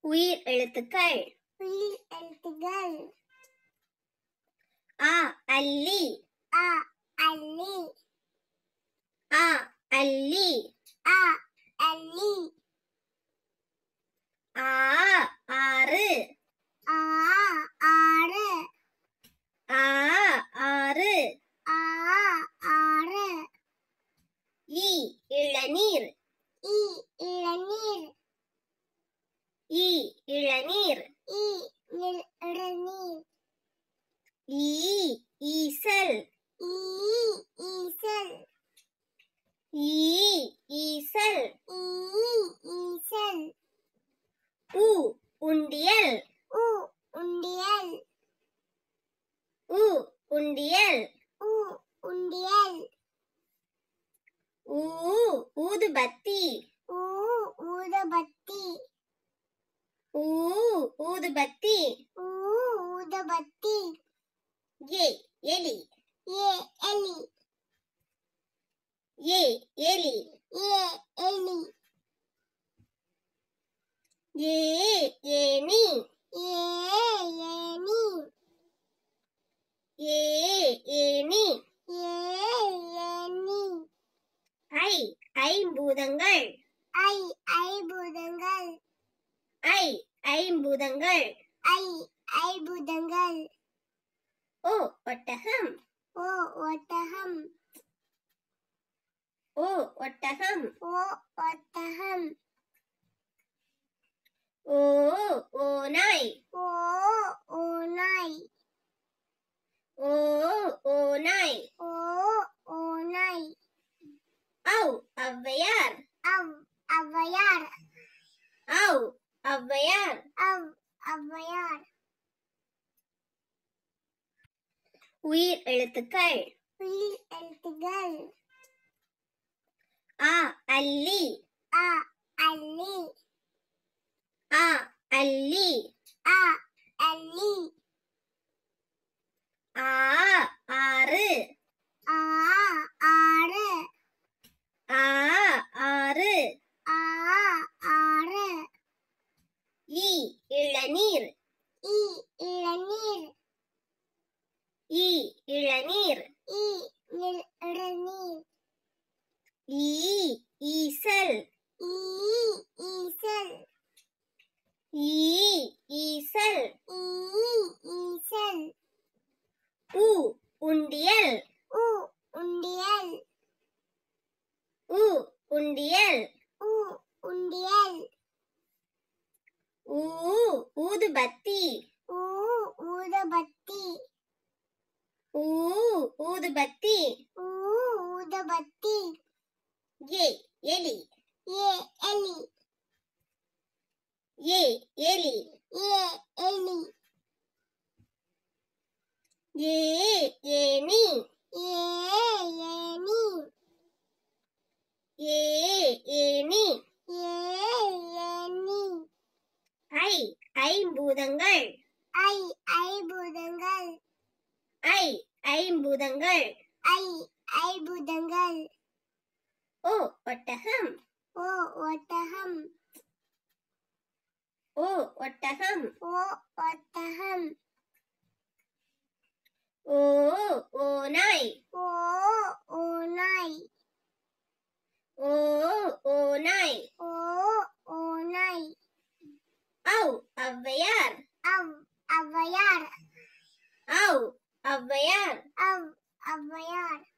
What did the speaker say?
உயிர் எழுத்துக்கள் உயிர் எழுத்துகள் அ அல்லி அ அல்லி அ அல்லி அ அல்லி ஆ ஆறு ஆ ஆறு ஆ ஆறு ஆ ஆறு இ இளநீர் இ இளநீர் இ இளநீர் இ இள- இளநீர் ஈ ஈசல் ஈ ஈசல் ஈ ஈசல் ஈ ஈசல் உ உண்டியல் உ உண்டியல் உ உண்டியல் உ உண்டியல் ஊ ஊதுபத்தி ஊ ஊதபத்தி ஊ ஊதுபத்தி ஊ ஊதபத்தி ஏ எலி ஏ எலி ஏ எலி ஏ எலி ஏ ஏனி ஏ ஏனி ஏ ஏனி ஏ ஏனி ஐ ஐம்பூதங்கள் ஐ ஐபூதங்கள் ஐ ஐம்பூதங்கள் ஐ ஐபூதங்கள் ஓ ஒட்டகம் ஓ ஒட்டகம் ஓ ஒட்டகம் ஓ ஒட்டகம் ஓ ஓநாய் ஓ ஓநாய் ஓ ஓநாய் ஓ ஓநாய் ஔ ஔவையார் அவ் ஔவையார் ஔ ஔவையார் அவ் ஔவையார் உயிர் எழுத்துக்கள் உயிர் எழுத்துகள் அ அல்லி அ அல்லி அ அல்லி அ அல்லி ஆ ஆறு ஆ ஆறு ஆ ஆறு ஆ ஆறு இ இளநீர் இ இளநீர் இ இளநீர் இ இள- இளநீர் ஈ ஈசல் ஈ ஈசல் ஈ ஈசல் ஈ ஈசல் உ உண்டியல் உ உண்டியல் உ உண்டியல் உ உண்டியல் ஊ ஊதுபத்தி ஊ ஊதபத்தி ஊ ஊதுபத்தி ஊ ஊதபத்தி ஏ எலி ஏ எலி ஏ எலி ஏ எலி ஏ ஏனி ஏ ஏனி ஏ ஏனி ஏ ஏனி ஐ ஐம்பூதங்கள் ஐ ஐபூதங்கள் ஐ ஐம்பூதங்கள் ஐ ஐபூதங்கள் ஓ ஒட்டகம் ஓ ஒட்டகம் ஓ ஒட்டகம் ஓ ஒட்டகம் ஓ ஓநாய் ஓ ஓநாய் ஓ ஓநாய் ஓ ஓநாய் ஔ ஔவையார் அவ் ஔவையார் ஔ ஔவையார் அவ் ஔவையார்